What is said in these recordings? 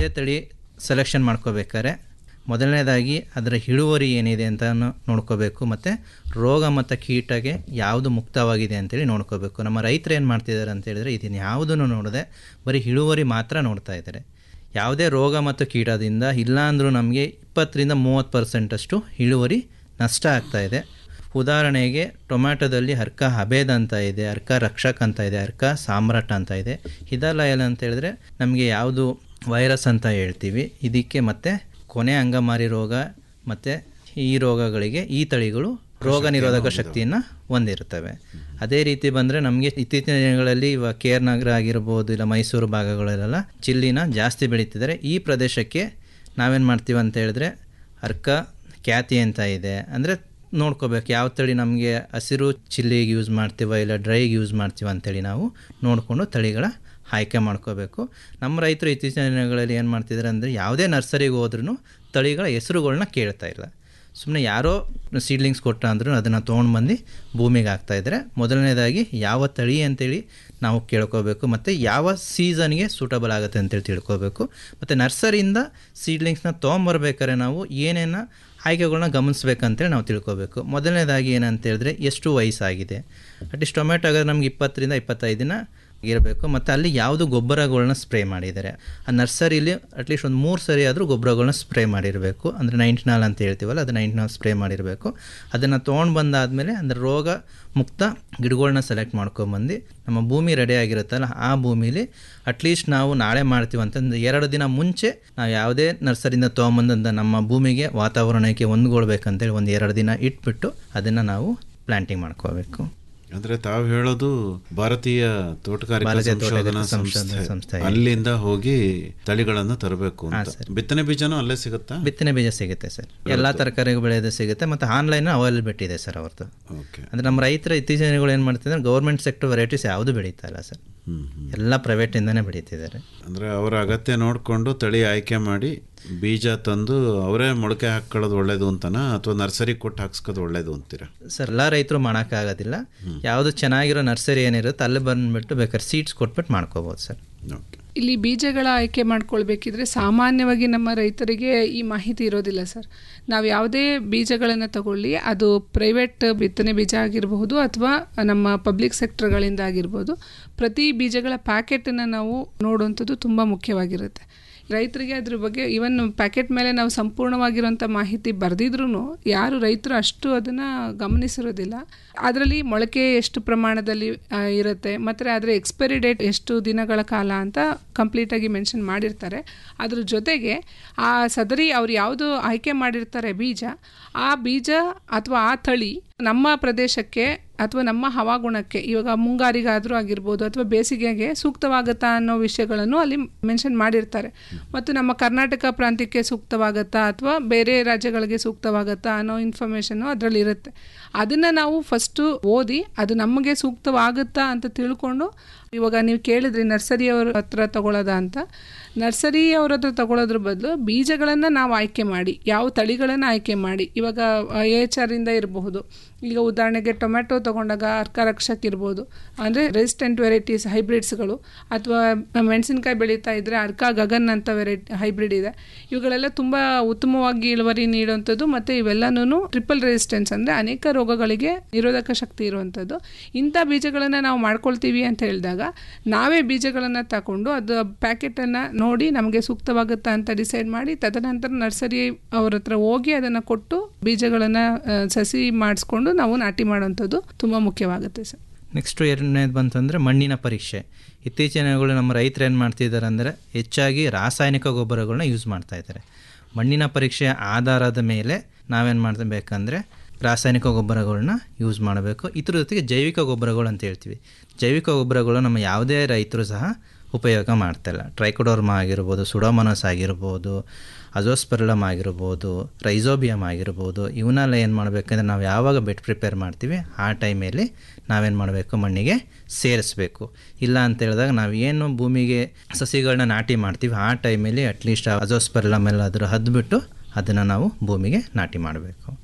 ಯಾವುದೇ ತಳಿ ಸೆಲೆಕ್ಷನ್ ಮಾಡ್ಕೋಬೇಕಾದ್ರೆ ಮೊದಲನೇದಾಗಿ ಅದರ ಇಳುವರಿ ಏನಿದೆ ಅಂತ ನೋಡ್ಕೋಬೇಕು ಮತ್ತು ರೋಗ ಮತ್ತು ಕೀಟಗೆ ಯಾವುದು ಮುಕ್ತವಾಗಿದೆ ಅಂತೇಳಿ ನೋಡ್ಕೋಬೇಕು ನಮ್ಮ ರೈತರು ಏನು ಮಾಡ್ತಿದ್ದಾರೆ ಅಂತ ಹೇಳಿದ್ರೆ ಇದನ್ನು ಯಾವುದನ್ನು ನೋಡದೆ ಬರೀ ಇಳುವರಿ ಮಾತ್ರ ನೋಡ್ತಾ ಇದ್ದಾರೆ ಯಾವುದೇ ರೋಗ ಮತ್ತು ಕೀಟದಿಂದ ಇಲ್ಲ ಅಂದರೂ ನಮಗೆ ಇಪ್ಪತ್ತರಿಂದ ಮೂವತ್ತು ಪರ್ಸೆಂಟಷ್ಟು ಇಳುವರಿ ನಷ್ಟ ಆಗ್ತಾ ಇದೆ ಉದಾಹರಣೆಗೆ ಟೊಮ್ಯಾಟೊದಲ್ಲಿ ಅರ್ಕ ಹಬೇದ್ ಅಂತ ಇದೆ ಅರ್ಕ ರಕ್ಷಕ್ ಅಂತ ಇದೆ ಅರ್ಕ ಸಾಮ್ರಾಟ್ ಅಂತ ಇದೆ ಇದೆಲ್ಲ ಏನು ಅಂತ ಹೇಳಿದ್ರೆ ನಮಗೆ ಯಾವುದು ವೈರಸ್ ಅಂತ ಹೇಳ್ತೀವಿ ಇದಕ್ಕೆ ಮತ್ತೆ ಕೊನೆ ಅಂಗಮಾರಿ ರೋಗ ಮತ್ತು ಈ ರೋಗಗಳಿಗೆ ಈ ತಳಿಗಳು ರೋಗ ನಿರೋಧಕ ಶಕ್ತಿಯನ್ನು ಹೊಂದಿರ್ತವೆ ಅದೇ ರೀತಿ ಬಂದರೆ ನಮಗೆ ಇತ್ತೀಚಿನ ದಿನಗಳಲ್ಲಿ ಇವಾಗ ಕೆ ಆರ್ ನಗರ ಆಗಿರ್ಬೋದು ಇಲ್ಲ ಮೈಸೂರು ಭಾಗಗಳಲ್ಲೆಲ್ಲ ಚಿಲ್ಲಿನ ಜಾಸ್ತಿ ಬೆಳೀತಿದ್ದಾರೆ ಈ ಪ್ರದೇಶಕ್ಕೆ ನಾವೇನು ಮಾಡ್ತೀವಿ ಅಂತ ಹೇಳಿದ್ರೆ ಅರ್ಕ ಖ್ಯಾತಿ ಅಂತ ಇದೆ ಅಂದರೆ ನೋಡ್ಕೋಬೇಕು ಯಾವ ತಳಿ ನಮಗೆ ಹಸಿರು ಚಿಲ್ಲಿಗೆ ಯೂಸ್ ಮಾಡ್ತೀವ ಇಲ್ಲ ಡ್ರೈಗೆ ಯೂಸ್ ಮಾಡ್ತೀವ ಅಂತೇಳಿ ನಾವು ನೋಡಿಕೊಂಡು ತಳಿಗಳ ಆಯ್ಕೆ ಮಾಡ್ಕೋಬೇಕು ನಮ್ಮ ರೈತರು ಇತ್ತೀಚಿನ ದಿನಗಳಲ್ಲಿ ಏನು ಮಾಡ್ತಿದ್ದಾರೆ ಅಂದರೆ ಯಾವುದೇ ನರ್ಸರಿಗೆ ಹೋದ್ರೂ ತಳಿಗಳ ಹೆಸರುಗಳನ್ನ ಕೇಳ್ತಾ ಇಲ್ಲ ಸುಮ್ಮನೆ ಯಾರೋ ಸೀಡ್ಲಿಂಗ್ಸ್ ಕೊಟ್ಟ ಅಂದ್ರೂ ಅದನ್ನು ತೊಗೊಂಡು ಬಂದು ಭೂಮಿಗೆ ಹಾಕ್ತಾಯಿದ್ದಾರೆ ಮೊದಲನೇದಾಗಿ ಯಾವ ತಳಿ ಅಂತೇಳಿ ನಾವು ಕೇಳ್ಕೋಬೇಕು ಮತ್ತು ಯಾವ ಸೀಸನ್ಗೆ ಸೂಟಬಲ್ ಆಗುತ್ತೆ ಅಂತೇಳಿ ತಿಳ್ಕೊಬೇಕು ಮತ್ತು ನರ್ಸರಿಯಿಂದ ಸೀಡ್ಲಿಂಗ್ಸ್ನ ತೊಗೊಂಬರ್ಬೇಕಾದ್ರೆ ನಾವು ಏನೇನು ಆಯ್ಕೆಗಳನ್ನ ಗಮನಿಸ್ಬೇಕಂತೇಳಿ ನಾವು ತಿಳ್ಕೊಬೇಕು ಮೊದಲನೇದಾಗಿ ಏನಂತ ಹೇಳಿದ್ರೆ ಎಷ್ಟು ವಯಸ್ಸಾಗಿದೆ ಅಟ್ಲೀಸ್ಟ್ ಟೊಮೆಟೊ ಆಗೋದು ನಮ್ಗೆ ಇಪ್ಪತ್ತರಿಂದ ಇಪ್ಪತ್ತೈದು ದಿನ ಇರಬೇಕು ಮತ್ತು ಅಲ್ಲಿ ಯಾವುದು ಗೊಬ್ಬರಗಳನ್ನ ಸ್ಪ್ರೇ ಮಾಡಿದ್ದಾರೆ ಆ ನರ್ಸರಿಲಿ ಅಟ್ಲೀಸ್ಟ್ ಒಂದು ಮೂರು ಸರಿ ಆದರೂ ಗೊಬ್ಬರಗಳನ್ನ ಸ್ಪ್ರೇ ಮಾಡಿರಬೇಕು ಅಂದರೆ ನೈಂಟಿನಾಲ್ ಅಂತ ಹೇಳ್ತೀವಲ್ಲ ಅದು ನೈಂಟಿನಾಲ್ ಸ್ಪ್ರೇ ಮಾಡಿರಬೇಕು ಅದನ್ನು ತೊಗೊಂಡು ಬಂದಾದಮೇಲೆ ಅಂದರೆ ರೋಗ ಮುಕ್ತ ಗಿಡಗಳನ್ನ ಸೆಲೆಕ್ಟ್ ಮಾಡ್ಕೊಂಬಂದು ನಮ್ಮ ಭೂಮಿ ರೆಡಿ ಆಗಿರುತ್ತಲ್ಲ ಆ ಭೂಮಿಲಿ ಅಟ್ಲೀಸ್ಟ್ ನಾವು ನಾಳೆ ಮಾಡ್ತೀವಿ ಅಂತಂದು ಎರಡು ದಿನ ಮುಂಚೆ ನಾವು ಯಾವುದೇ ನರ್ಸರಿಯಿಂದ ತೊಗೊಂಬಂದ ನಮ್ಮ ಭೂಮಿಗೆ ವಾತಾವರಣಕ್ಕೆ ಹೊಂದ್ಕೊಳ್ಬೇಕಂತೇಳಿ ಒಂದು ಎರಡು ದಿನ ಇಟ್ಬಿಟ್ಟು ಅದನ್ನು ನಾವು ಪ್ಲ್ಯಾಂಟಿಂಗ್ ಮಾಡ್ಕೋಬೇಕು ಅಂದ್ರೆ ತಾವು ಹೇಳೋದು ಭಾರತೀಯ ತೋಟಗಾರಿಕಾ ಭಾರತೀಯ ಸಂಶೋಧನಾ ತೋಟಗಾರಿಕಾ ಸಂಶೋಧನಾ ಸಂಸ್ಥೆ ಸಂಸ್ಥೆ. ಅಲ್ಲಿಂದ ಹೋಗಿ ತಳಿಗಳನ್ನು ತರಬೇಕು ಹಾ, ಅಂತ ಸರ್. ಬಿತ್ತನೆ ಬೀಜನೂ ಅಲ್ಲೇ ಸಿಗುತ್ತಾ ಬಿತ್ತನೆ ಬೀಜ ಸಿಗುತ್ತೆ ಸರ್ ಎಲ್ಲ ತರಕಾರಿ ಬೆಳೆಯೋದು ಸಿಗುತ್ತೆ ಮತ್ತು ಆನ್ಲೈನ್ ಅವೈಲಬಿಲಿಟಿ ಇದೆ ಸರ್ ಅವ್ರದ್ದು ಓಕೆ ಅಂದರೆ ನಮ್ಮ ರೈತರ ಇತ್ತೀಚಿನ ದಿನಗಳು ಏನು ಮಾಡ್ತಿದ್ದಾರೆ ಗೌರ್ಮೆಂಟ್ ಸೆಕ್ಟರ್ ವೆರೈಟೀಸ್ ಯಾವುದು ಬೆಳೀತಾ ಇಲ್ಲ ಸರ್ ಹ್ಮ್ ಎಲ್ಲ ಪ್ರೈವೇಟಿಂದನೇ ಬೆಳೀತಿದ್ದಾರೆ ಅಂದ್ರೆ ಅವರ ಅಗತ್ಯ ನೋಡಿಕೊಂಡು ತಳಿ ಆಯ್ಕೆ ಮಾಡಿ ಬೀಜ ತಂದು ಅವರೇ ಮೊಳಕೆ ಹಾಕೊಳ್ಳೋದು ಒಳ್ಳೇದು ಅಂತನಾ ಅಥವಾ ನರ್ಸರಿ ಕೊಟ್ಟು ಹಾಕ್ಸ್ಕೋದು ಒಳ್ಳೇದು ಅಂತೀರಾ ಸರ್ ಎಲ್ಲ ರೈತರು ಮಾಡೋಕ್ಕಾಗೋದಿಲ್ಲ ಯಾವುದು ಚೆನ್ನಾಗಿರೋ ನರ್ಸರಿ ಏನಿರುತ್ತೆ ಅಲ್ಲಿ ಬಂದುಬಿಟ್ಟು ಬೇಕಾದ್ರೆ ಸೀಡ್ಸ್ ಕೊಟ್ಬಿಟ್ಟು ಮಾಡ್ಕೋಬೋದು ಸರ್ ಇಲ್ಲಿ ಬೀಜಗಳ ಆಯ್ಕೆ ಮಾಡ್ಕೊಳ್ಬೇಕಿದ್ರೆ ಸಾಮಾನ್ಯವಾಗಿ ನಮ್ಮ ರೈತರಿಗೆ ಈ ಮಾಹಿತಿ ಇರೋದಿಲ್ಲ ಸರ್ ನಾವು ಯಾವುದೇ ಬೀಜಗಳನ್ನು ತಗೊಳ್ಳಿ ಅದು ಪ್ರೈವೇಟ್ ಬಿತ್ತನೆ ಬೀಜ ಆಗಿರಬಹುದು ಅಥವಾ ನಮ್ಮ ಪಬ್ಲಿಕ್ ಸೆಕ್ಟರ್ಗಳಿಂದ ಆಗಿರ್ಬೋದು ಪ್ರತಿ ಬೀಜಗಳ ಪ್ಯಾಕೆಟನ್ನು ನಾವು ನೋಡುವಂಥದ್ದು ತುಂಬ ಮುಖ್ಯವಾಗಿರುತ್ತೆ ರೈತರಿಗೆ ಅದ್ರ ಬಗ್ಗೆ ಇವನ್ ಪ್ಯಾಕೆಟ್ ಮೇಲೆ ನಾವು ಸಂಪೂರ್ಣವಾಗಿರುವಂಥ ಮಾಹಿತಿ ಬರೆದಿದ್ರು ಯಾರು ರೈತರು ಅಷ್ಟು ಅದನ್ನು ಗಮನಿಸಿರೋದಿಲ್ಲ ಅದರಲ್ಲಿ ಮೊಳಕೆ ಎಷ್ಟು ಪ್ರಮಾಣದಲ್ಲಿ ಆ, ಇರುತ್ತೆ ಮತ್ತು ಅದರ ಎಕ್ಸ್ಪೈರಿ ಡೇಟ್ ಎಷ್ಟು ದಿನಗಳ ಕಾಲ ಅಂತ ಕಂಪ್ಲೀಟಾಗಿ ಮೆನ್ಷನ್ ಮಾಡಿರ್ತಾರೆ ಅದ್ರ ಜೊತೆಗೆ ಆ ಸದರಿ ಅವ್ರು ಯಾವುದು ಆಯ್ಕೆ ಮಾಡಿರ್ತಾರೆ ಬೀಜ ಆ ಬೀಜ ಅಥವಾ ಆ ತಳಿ ನಮ್ಮ ಪ್ರದೇಶಕ್ಕೆ ಅಥವಾ ನಮ್ಮ ಹವಾಗುಣಕ್ಕೆ ಇವಾಗ ಮುಂಗಾರಿಗಾದರೂ ಆಗಿರ್ಬೋದು ಅಥವಾ ಬೇಸಿಗೆಗೆ ಸೂಕ್ತವಾಗುತ್ತಾ ಅನ್ನೋ ವಿಷಯಗಳನ್ನು ಅಲ್ಲಿ ಮೆನ್ಷನ್ ಮಾಡಿರ್ತಾರೆ ಮತ್ತು ನಮ್ಮ ಕರ್ನಾಟಕ ಪ್ರಾಂತ್ಯಕ್ಕೆ ಸೂಕ್ತವಾಗುತ್ತಾ ಅಥವಾ ಬೇರೆ ರಾಜ್ಯಗಳಿಗೆ ಸೂಕ್ತವಾಗುತ್ತಾ ಅನ್ನೋ ಇನ್ಫಾರ್ಮೇಷನ್ನು ಅದರಲ್ಲಿ ಇರುತ್ತೆ ಅದನ್ನು ನಾವು ಫಸ್ಟು ಓದಿ ಅದು ನಮಗೆ ಸೂಕ್ತವಾಗುತ್ತಾ ಅಂತ ತಿಳ್ಕೊಂಡು ಇವಾಗ ನೀವು ಕೇಳಿದ್ರಿ ನರ್ಸರಿಯವ್ರ ಹತ್ರ ತಗೊಳ್ಳೋದಾ ಅಂತ ನರ್ಸರಿಯವ್ರ ಹತ್ರ ತಗೊಳ್ಳೋದ್ರ ಬದಲು ಬೀಜಗಳನ್ನು ನಾವು ಆಯ್ಕೆ ಮಾಡಿ ಯಾವ ತಳಿಗಳನ್ನು ಆಯ್ಕೆ ಮಾಡಿ ಇವಾಗ ಎಚ್ ಆರಿಂದ ಇರಬಹುದು ಈಗ ಉದಾಹರಣೆಗೆ ಟೊಮ್ಯಾಟೊ ತೊಗೊಂಡಾಗ ಅರ್ಕ ರಕ್ಷಕ್ ಇರ್ಬೋದು ಅಂದರೆ ರೆಸಿಸ್ಟೆಂಟ್ ವೆರೈಟೀಸ್ ಹೈಬ್ರಿಡ್ಸ್ಗಳು ಅಥವಾ ಮೆಣಸಿನ್ಕಾಯಿ ಬೆಳೀತಾ ಇದ್ದರೆ ಅರ್ಕ ಗಗನ್ ಅಂತ ವೆರೈಟಿ ಹೈಬ್ರಿಡ್ ಇದೆ ಇವುಗಳೆಲ್ಲ ತುಂಬ ಉತ್ತಮವಾಗಿ ಇಳುವರಿ ನೀಡುವಂಥದ್ದು ಮತ್ತು ಇವೆಲ್ಲನೂ ಟ್ರಿಪಲ್ ರೆಸಿಸ್ಟೆನ್ಸ್ ಅಂದರೆ ಅನೇಕ ರೋಗಗಳಿಗೆ ನಿರೋಧಕ ಶಕ್ತಿ ಇರುವಂಥದ್ದು ಇಂಥ ಬೀಜಗಳನ್ನು ನಾವು ಮಾಡ್ಕೊಳ್ತೀವಿ ಅಂತ ಹೇಳಿದಾಗ ನಾವೇ ಬೀಜಗಳನ್ನು ತಗೊಂಡು ಅದು ಪ್ಯಾಕೆಟನ್ನು ನೋಡಿ ನಮಗೆ ಸೂಕ್ತವಾಗುತ್ತಾ ಅಂತ ಡಿಸೈಡ್ ಮಾಡಿ ತದನಂತರ ನರ್ಸರಿ ಅವ್ರ ಹತ್ರ ಹೋಗಿ ಅದನ್ನು ಕೊಟ್ಟು ಬೀಜಗಳನ್ನು ಸಸಿ ಮಾಡಿಸ್ಕೊಂಡು ನಾವು ನಾಟಿ ಮಾಡುವಂಥದ್ದು ತುಂಬ ಮುಖ್ಯವಾಗುತ್ತೆ ಸರ್ ನೆಕ್ಸ್ಟು ಎರಡನೇದು ಬಂತಂದರೆ ಮಣ್ಣಿನ ಪರೀಕ್ಷೆ ಇತ್ತೀಚಿನ ದಿನಗಳು ನಮ್ಮ ರೈತರು ಏನು ಮಾಡ್ತಿದ್ದಾರೆ ಅಂದರೆ ಹೆಚ್ಚಾಗಿ ರಾಸಾಯನಿಕ ಗೊಬ್ಬರಗಳನ್ನ ಯೂಸ್ ಮಾಡ್ತಾ ಇದ್ದಾರೆ ಮಣ್ಣಿನ ಪರೀಕ್ಷೆಯ ಆಧಾರದ ಮೇಲೆ ನಾವೇನು ಮಾಡಬೇಕಂದ್ರೆ ರಾಸಾಯನಿಕ ಗೊಬ್ಬರಗಳನ್ನ ಯೂಸ್ ಮಾಡಬೇಕು ಇದ್ರ ಜೊತೆಗೆ ಜೈವಿಕ ಗೊಬ್ಬರಗಳು ಅಂತ ಹೇಳ್ತೀವಿ ಜೈವಿಕ ಗೊಬ್ಬರಗಳು ನಮ್ಮ ಯಾವುದೇ ರೈತರು ಸಹ ಉಪಯೋಗ ಮಾಡ್ತಾಯಿಲ್ಲ ಟ್ರೈಕೋಡೋರ್ಮ ಆಗಿರ್ಬೋದು ಸುಡೋಮನಸ್ ಆಗಿರ್ಬೋದು ಅಜೋಸ್ಪೆರಲಮ್ ಆಗಿರ್ಬೋದು ರೈಸೋಬಿಯಮ್ ಆಗಿರ್ಬೋದು ಇವನ್ನೆಲ್ಲ ಏನು ಮಾಡಬೇಕಂದ್ರೆ ನಾವು ಯಾವಾಗ ಬೆಡ್ ಪ್ರಿಪೇರ್ ಮಾಡ್ತೀವಿ ಆ ಟೈಮಲ್ಲಿ ನಾವೇನು ಮಾಡಬೇಕು ಮಣ್ಣಿಗೆ ಸೇರಿಸ್ಬೇಕು ಇಲ್ಲ ಅಂತ ಹೇಳಿದಾಗ ನಾವು ಏನು ಭೂಮಿಗೆ ಸಸಿಗಳನ್ನ ನಾಟಿ ಮಾಡ್ತೀವಿ ಆ ಟೈಮಲ್ಲಿ ಅಟ್ಲೀಸ್ಟ್ ಅಜೋಸ್ಪೆರಲಮ್ ಎಲ್ಲ ಅದ್ರ ಹದ್ಬಿಟ್ಟು ಅದನ್ನು ನಾವು ಭೂಮಿಗೆ ನಾಟಿ ಮಾಡಬೇಕು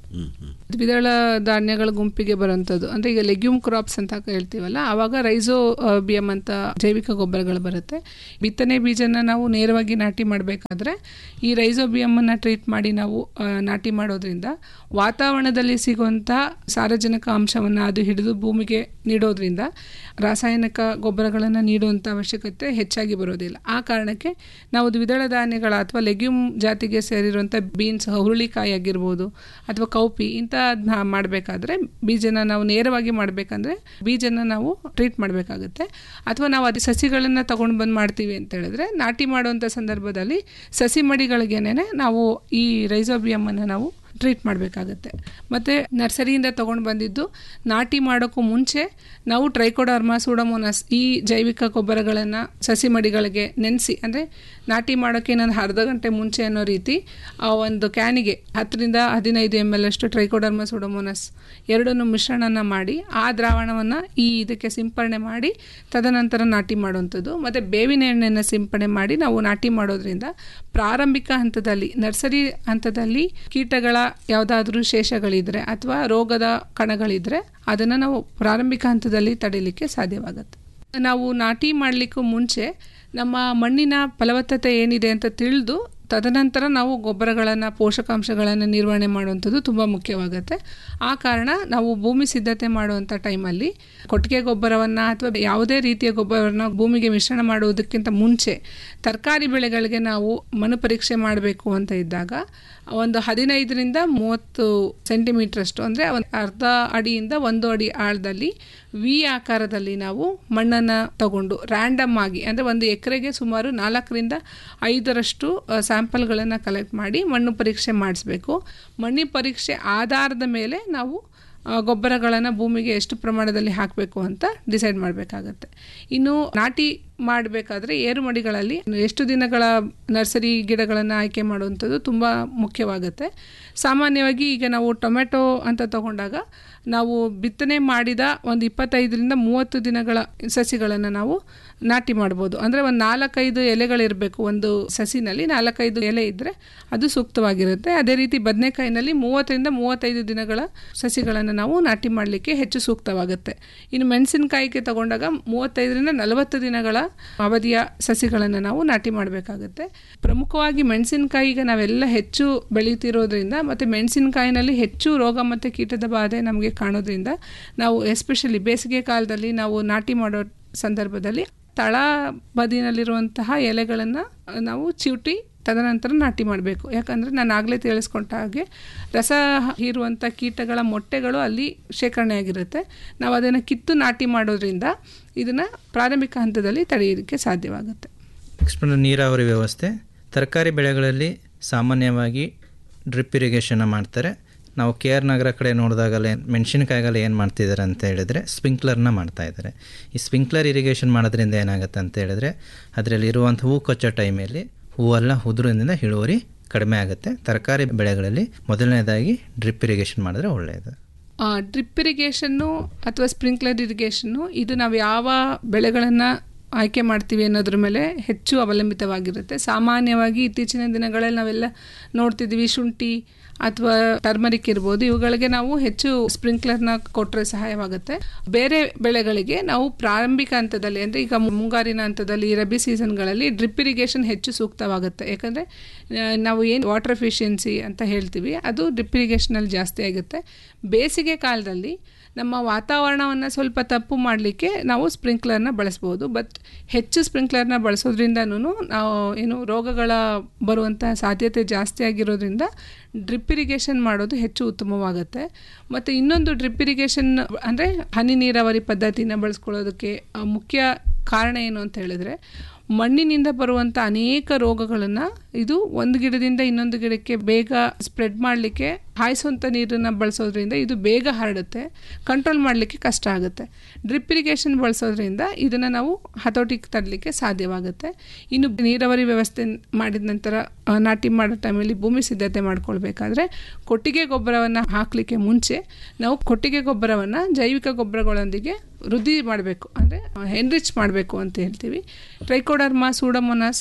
ಹ್ಮ್ ಹ್ಮ್ ದ್ವಿದಳ ಧಾನ್ಯಗಳ ಗುಂಪಿಗೆ ಬರುವಂಥದ್ದು ಅಂದರೆ ಈಗ ಲೆಗ್ಯೂಮ್ ಕ್ರಾಪ್ಸ್ ಅಂತ ಹೇಳ್ತೀವಲ್ಲ ಆವಾಗ ರೈಸೋ ಬಿಯಮ್ ಅಂತ ಜೈವಿಕ ಗೊಬ್ಬರಗಳು ಬರುತ್ತೆ ಬಿತ್ತನೆ ಬೀಜನ ನಾವು ನೇರವಾಗಿ ನಾಟಿ ಮಾಡಬೇಕಾದ್ರೆ ಈ ರೈಸೋಬಿಯಮನ್ನು ಟ್ರೀಟ್ ಮಾಡಿ ನಾವು ಆ, ನಾಟಿ ಮಾಡೋದ್ರಿಂದ ವಾತಾವರಣದಲ್ಲಿ ಸಿಗುವಂಥ ಸಾರಜನಕ ಅಂಶವನ್ನು ಅದು ಹಿಡಿದು ಭೂಮಿಗೆ ನೀಡೋದ್ರಿಂದ ರಾಸಾಯನಿಕ ಗೊಬ್ಬರಗಳನ್ನು ನೀಡುವಂಥ ಅವಶ್ಯಕತೆ ಹೆಚ್ಚಾಗಿ ಬರೋದಿಲ್ಲ ಆ ಕಾರಣಕ್ಕೆ ನಾವು ದ್ವಿದಳ ಧಾನ್ಯಗಳ ಅಥವಾ ಲೆಗ್ಯೂಮ್ ಜಾತಿಗೆ ಸೇರಿರುವಂಥ ಬೀನ್ಸ್ ಹುರುಳಿಕಾಯಿ ಆಗಿರ್ಬೋದು ಅಥವಾ ಕೌಪಿ ಇಂಥದನ್ನ ಮಾಡಬೇಕಾದ್ರೆ ಬೀಜನ ನಾವು ನೇರವಾಗಿ ಮಾಡಬೇಕಂದ್ರೆ ಬೀಜನ ನಾವು ಟ್ರೀಟ್ ಮಾಡಬೇಕಾಗುತ್ತೆ ಅಥವಾ ನಾವು ಅದು ಸಸಿಗಳನ್ನು ತಗೊಂಡು ಬಂದು ಮಾಡ್ತೀವಿ ಅಂತ ಹೇಳಿದ್ರೆ ನಾಟಿ ಮಾಡುವಂಥ ಸಂದರ್ಭದಲ್ಲಿ ಸಸಿ ಮಡಿಗಳಿಗೇನೆ ನಾವು ಈ ರೈಸೋಬಿಯಮನ್ನು ನಾವು ಟ್ರೀಟ್ ಮಾಡಬೇಕಾಗತ್ತೆ ಮತ್ತು ನರ್ಸರಿಯಿಂದ ತೊಗೊಂಡು ಬಂದಿದ್ದು ನಾಟಿ ಮಾಡೋಕ್ಕೂ ಮುಂಚೆ ನಾವು ಟ್ರೈಕೋಡರ್ಮಾ ಸೂಡಮೋನಸ್ ಈ ಜೈವಿಕ ಗೊಬ್ಬರಗಳನ್ನು ಸಸಿ ಮಡಿಗಳಿಗೆ ನೆನೆಸಿ ಅಂದರೆ ನಾಟಿ ಮಾಡೋಕ್ಕೆ ಇನ್ನೊಂದು ಅರ್ಧ ಗಂಟೆ ಮುಂಚೆ ಅನ್ನೋ ರೀತಿ ಆ ಒಂದು ಕ್ಯಾನಿಗೆ ಹತ್ತರಿಂದ ಹದಿನೈದು ಎಮ್ ಎಲ್ ಅಷ್ಟು ಟ್ರೈಕೋಡರ್ಮಾ ಸೂಡಮೋನಸ್ ಎರಡನ್ನು ಮಿಶ್ರಣನ ಮಾಡಿ ಆ ದ್ರಾವಣವನ್ನು ಈ ಇದಕ್ಕೆ ಸಿಂಪರಣೆ ಮಾಡಿ ತದನಂತರ ನಾಟಿ ಮಾಡುವಂಥದ್ದು ಮತ್ತು ಬೇವಿನ ಎಣ್ಣೆಯನ್ನು ಸಿಂಪಡಣೆ ಮಾಡಿ ನಾವು ನಾಟಿ ಮಾಡೋದ್ರಿಂದ ಪ್ರಾರಂಭಿಕ ಹಂತದಲ್ಲಿ ನರ್ಸರಿ ಹಂತದಲ್ಲಿ ಕೀಟಗಳ ಯಾವುದಾದ್ರೂ ಶೇಷಗಳಿದ್ರೆ ಅಥವಾ ರೋಗದ ಕಣಗಳಿದ್ರೆ ಅದನ್ನು ನಾವು ಪ್ರಾರಂಭಿಕ ಹಂತದಲ್ಲಿ ತಡಿಲಿಕ್ಕೆ ಸಾಧ್ಯವಾಗುತ್ತೆ ನಾವು ನಾಟಿ ಮಾಡಲಿಕ್ಕೂ ಮುಂಚೆ ನಮ್ಮ ಮಣ್ಣಿನ ಫಲವತ್ತತೆ ಏನಿದೆ ಅಂತ ತಿಳಿದು ತದನಂತರ ನಾವು ಗೊಬ್ಬರಗಳನ್ನು ಪೋಷಕಾಂಶಗಳನ್ನು ನಿರ್ವಹಣೆ ಮಾಡುವಂಥದ್ದು ತುಂಬ ಮುಖ್ಯವಾಗುತ್ತೆ ಆ ಕಾರಣ ನಾವು ಭೂಮಿ ಸಿದ್ಧತೆ ಮಾಡುವಂಥ ಟೈಮಲ್ಲಿ ಕೊಟ್ಟಿಗೆ ಗೊಬ್ಬರವನ್ನು ಅಥವಾ ಯಾವುದೇ ರೀತಿಯ ಗೊಬ್ಬರವನ್ನು ಭೂಮಿಗೆ ಮಿಶ್ರಣ ಮಾಡುವುದಕ್ಕಿಂತ ಮುಂಚೆ ತರಕಾರಿ ಬೆಳೆಗಳಿಗೆ ನಾವು ಮಣ್ಣು ಪರೀಕ್ಷೆ ಮಾಡಬೇಕು ಅಂತ ಇದ್ದಾಗ ಒಂದು ಹದಿನೈದರಿಂದ ಮೂವತ್ತು ಸೆಂಟಿಮೀಟ್ರಷ್ಟು ಅಂದರೆ ಒಂದು ಅರ್ಧ ಅಡಿಯಿಂದ ಒಂದು ಅಡಿ ಆಳದಲ್ಲಿ ವಿ ಆಕಾರದಲ್ಲಿ ನಾವು ಮಣ್ಣನ್ನು ತಗೊಂಡು ರ್ಯಾಂಡಮ್ ಆಗಿ ಅಂದರೆ ಒಂದು ಎಕರೆಗೆ ಸುಮಾರು ನಾಲ್ಕರಿಂದ ಐದರಷ್ಟು ಸ್ಯಾಂಪಲ್ಗಳನ್ನು ಕಲೆಕ್ಟ್ ಮಾಡಿ ಮಣ್ಣು ಪರೀಕ್ಷೆ ಮಾಡಿಸ್ಬೇಕು ಮಣ್ಣಿನ ಪರೀಕ್ಷೆ ಆಧಾರದ ಮೇಲೆ ನಾವು ಗೊಬ್ಬರಗಳನ್ನು ಭೂಮಿಗೆ ಎಷ್ಟು ಪ್ರಮಾಣದಲ್ಲಿ ಹಾಕಬೇಕು ಅಂತ ಡಿಸೈಡ್ ಮಾಡಬೇಕಾಗತ್ತೆ ಇನ್ನು ನಾಟಿ ಮಾಡಬೇಕಾದ್ರೆ ಏರು ಮಡಿಗಳಲ್ಲಿ ಎಷ್ಟು ದಿನಗಳ ನರ್ಸರಿ ಗಿಡಗಳನ್ನು ಆಯ್ಕೆ ಮಾಡುವಂಥದ್ದು ತುಂಬ ಮುಖ್ಯವಾಗುತ್ತೆ ಸಾಮಾನ್ಯವಾಗಿ ಈಗ ನಾವು ಟೊಮೆಟೊ ಅಂತ ತಗೊಂಡಾಗ ನಾವು ಬಿತ್ತನೆ ಮಾಡಿದ ಒಂದು ಇಪ್ಪತ್ತೈದರಿಂದ ಮೂವತ್ತು ದಿನಗಳ ಸಸಿಗಳನ್ನು ನಾವು ನಾಟಿ ಮಾಡ್ಬೋದು ಅಂದರೆ ಒಂದು ನಾಲ್ಕೈದು ಎಲೆಗಳಿರಬೇಕು ಒಂದು ಸಸಿನಲ್ಲಿ ನಾಲ್ಕೈದು ಎಲೆ ಇದ್ದರೆ ಅದು ಸೂಕ್ತವಾಗಿರುತ್ತೆ ಅದೇ ರೀತಿ ಬದನೆಕಾಯಿನಲ್ಲಿ ಮೂವತ್ತರಿಂದ ಮೂವತ್ತೈದು ದಿನಗಳ ಸಸಿಗಳನ್ನು ನಾವು ನಾಟಿ ಮಾಡಲಿಕ್ಕೆ ಹೆಚ್ಚು ಸೂಕ್ತವಾಗುತ್ತೆ ಇನ್ನು ಮೆಣಸಿನಕಾಯಿಗೆ ತಗೊಂಡಾಗ ಮೂವತ್ತೈದರಿಂದ ನಲವತ್ತು ದಿನಗಳ ಅವಧಿಯ ಸಸಿಗಳನ್ನು ನಾವು ನಾಟಿ ಮಾಡಬೇಕಾಗುತ್ತೆ ಪ್ರಮುಖವಾಗಿ ಮೆಣಸಿನಕಾಯಿಗೆ ನಾವೆಲ್ಲ ಹೆಚ್ಚು ಬೆಳೀತಿರೋದ್ರಿಂದ ಮತ್ತು ಮೆಣಸಿನಕಾಯಿನಲ್ಲಿ ಹೆಚ್ಚು ರೋಗ ಮತ್ತು ಕೀಟದ ಬಾಧೆ ನಮಗೆ ಕಾಣೋದ್ರಿಂದ ನಾವು ಎಸ್ಪೆಷಲಿ ಬೇಸಿಗೆ ಕಾಲದಲ್ಲಿ ನಾವು ನಾಟಿ ಮಾಡೋ ಸಂದರ್ಭದಲ್ಲಿ ತಳ ಬದಿನಲ್ಲಿರುವಂತಹ ಎಲೆಗಳನ್ನು ನಾವು ಚಿವುಟಿ ತದನಂತರ ನಾಟಿ ಮಾಡಬೇಕು ಯಾಕಂದರೆ ನಾನು ಆಗಲೇ ತಿಳಿಸ್ಕೊಂಡ ಹಾಗೆ ರಸ ಹೀರುವಂಥ ಕೀಟಗಳ ಮೊಟ್ಟೆಗಳು ಅಲ್ಲಿ ಶೇಖರಣೆ ಆಗಿರುತ್ತೆ ನಾವು ಅದನ್ನು ಕಿತ್ತು ನಾಟಿ ಮಾಡೋದ್ರಿಂದ ಇದನ್ನು ಪ್ರಾರಂಭಿಕ ಹಂತದಲ್ಲಿ ತಡೆಯೋದಕ್ಕೆ ಸಾಧ್ಯವಾಗುತ್ತೆ ನೆಕ್ಸ್ಟ್ ನೀರಾವರಿ ವ್ಯವಸ್ಥೆ ತರಕಾರಿ ಬೆಳೆಗಳಲ್ಲಿ ಸಾಮಾನ್ಯವಾಗಿ ಡ್ರಿಪ್ ಇರಿಗೇಷನ್ನ ಮಾಡ್ತಾರೆ ನಾವು ಕೆ ಆರ್ ನಗರ ಕಡೆ ನೋಡಿದಾಗಲೇ ಮೆಣಸಿನಕಾಯಿಗೆಲ್ಲ ಏನು ಮಾಡ್ತಿದ್ದಾರೆ ಅಂತ ಹೇಳಿದ್ರೆ ಸ್ಪ್ರಿಂಕ್ಲರ್ನ ಮಾಡ್ತಾ ಇದ್ದಾರೆ ಈ ಸ್ಪ್ರಿಂಕ್ಲರ್ ಇರಿಗೇಷನ್ ಮಾಡೋದ್ರಿಂದ ಏನಾಗುತ್ತೆ ಅಂತ ಹೇಳಿದ್ರೆ ಅದರಲ್ಲಿ ಇರುವಂಥ ಹೂ ಕೊಚ್ಚೋ ಟೈಮಲ್ಲಿ ಹೂವೆಲ್ಲ ಉದುರೋದ್ರಿಂದ ಇಳುವರಿ ಕಡಿಮೆ ಆಗುತ್ತೆ ತರಕಾರಿ ಬೆಳೆಗಳಲ್ಲಿ ಮೊದಲನೇದಾಗಿ ಡ್ರಿಪ್ ಇರಿಗೇಷನ್ ಮಾಡಿದ್ರೆ ಒಳ್ಳೆಯದು ಡ್ರಿಪ್ ಇರಿಗೇಷನ್ನು ಅಥವಾ ಸ್ಪ್ರಿಂಕ್ಲರ್ ಇರಿಗೇಷನ್ನು ಇದು ನಾವು ಯಾವ ಬೆಳೆಗಳನ್ನು ಆಯ್ಕೆ ಮಾಡ್ತೀವಿ ಅನ್ನೋದ್ರ ಮೇಲೆ ಹೆಚ್ಚು ಅವಲಂಬಿತವಾಗಿರುತ್ತೆ ಸಾಮಾನ್ಯವಾಗಿ ಇತ್ತೀಚಿನ ದಿನಗಳಲ್ಲಿ ನಾವೆಲ್ಲ ನೋಡ್ತಿದ್ದೀವಿ ಶುಂಠಿ ಅಥವಾ ಟರ್ಮರಿಕ್ ಇರ್ಬೋದು ಇವುಗಳಿಗೆ ನಾವು ಹೆಚ್ಚು ಸ್ಪ್ರಿಂಕ್ಲರ್ನ ಕೊಟ್ಟರೆ ಸಹಾಯವಾಗುತ್ತೆ ಬೇರೆ ಬೆಳೆಗಳಿಗೆ ನಾವು ಪ್ರಾರಂಭಿಕ ಹಂತದಲ್ಲಿ ಅಂದರೆ ಈಗ ಮುಂಗಾರಿನ ಹಂತದಲ್ಲಿ ರಬಿ ಸೀಸನ್ಗಳಲ್ಲಿ ಡ್ರಿಪ್ ಇರಿಗೇಷನ್ ಹೆಚ್ಚು ಸೂಕ್ತವಾಗುತ್ತೆ ಯಾಕಂದರೆ ನಾವು ಏನು ವಾಟರ್ ಎಫಿಷಿಯನ್ಸಿ ಅಂತ ಹೇಳ್ತೀವಿ ಅದು ಡ್ರಿಪ್ ಇರಿಗೇಷನಲ್ಲಿ ಜಾಸ್ತಿ ಆಗುತ್ತೆ ಬೇಸಿಗೆ ಕಾಲದಲ್ಲಿ ನಮ್ಮ ವಾತಾವರಣವನ್ನು ಸ್ವಲ್ಪ ತಪ್ಪು ಮಾಡಲಿಕ್ಕೆ ನಾವು ಸ್ಪ್ರಿಂಕ್ಲರ್ನ ಬಳಸ್ಬೋದು ಬಟ್ ಹೆಚ್ಚು ಸ್ಪ್ರಿಂಕ್ಲರ್ನ ಬಳಸೋದ್ರಿಂದನೂ ನಾವು ಏನು ರೋಗಗಳ ಬರುವಂಥ ಸಾಧ್ಯತೆ ಜಾಸ್ತಿ ಆಗಿರೋದ್ರಿಂದ ಡ್ರಿಪ್ ಇರಿಗೇಷನ್ ಮಾಡೋದು ಹೆಚ್ಚು ಉತ್ತಮವಾಗುತ್ತೆ ಮತ್ತು ಇನ್ನೊಂದು ಡ್ರಿಪ್ ಇರಿಗೇಷನ್ ಅಂದರೆ ಹನಿ ನೀರಾವರಿ ಪದ್ಧತಿನ ಬಳಸ್ಕೊಳ್ಳೋದಕ್ಕೆ ಮುಖ್ಯ ಕಾರಣ ಏನು ಅಂತ ಹೇಳಿದ್ರೆ ಮಣ್ಣಿನಿಂದ ಬರುವಂಥ ಅನೇಕ ರೋಗಗಳನ್ನು ಇದು ಒಂದು ಗಿಡದಿಂದ ಇನ್ನೊಂದು ಗಿಡಕ್ಕೆ ಬೇಗ ಸ್ಪ್ರೆಡ್ ಮಾಡಲಿಕ್ಕೆ ಹಾಯಿಸುವಂಥ ನೀರನ್ನು ಬಳಸೋದ್ರಿಂದ ಇದು ಬೇಗ ಹರಡುತ್ತೆ ಕಂಟ್ರೋಲ್ ಮಾಡಲಿಕ್ಕೆ ಕಷ್ಟ ಆಗುತ್ತೆ ಡ್ರಿಪ್ ಇರಿಗೇಷನ್ ಬಳಸೋದ್ರಿಂದ ಇದನ್ನು ನಾವು ಹತೋಟಿಗೆ ತರಲಿಕ್ಕೆ ಸಾಧ್ಯವಾಗುತ್ತೆ ಇನ್ನು ನೀರಾವರಿ ವ್ಯವಸ್ಥೆ ಮಾಡಿದ ನಂತರ ನಾಟಿ ಮಾಡೋ ಟೈಮಲ್ಲಿ ಭೂಮಿ ಸಿದ್ಧತೆ ಮಾಡ್ಕೊಳ್ಬೇಕಾದ್ರೆ ಕೊಟ್ಟಿಗೆ ಗೊಬ್ಬರವನ್ನು ಹಾಕಲಿಕ್ಕೆ ಮುಂಚೆ ನಾವು ಕೊಟ್ಟಿಗೆ ಗೊಬ್ಬರವನ್ನು ಜೈವಿಕ ಗೊಬ್ಬರಗಳೊಂದಿಗೆ ವೃದ್ಧಿ ಮಾಡಬೇಕು ಅಂದರೆ ಎನ್ರಿಚ್ ಮಾಡಬೇಕು ಅಂತ ಹೇಳ್ತೀವಿ ಟ್ರೈಕೋಡರ್ಮಾ ಸೂಡಮೊನಾಸ್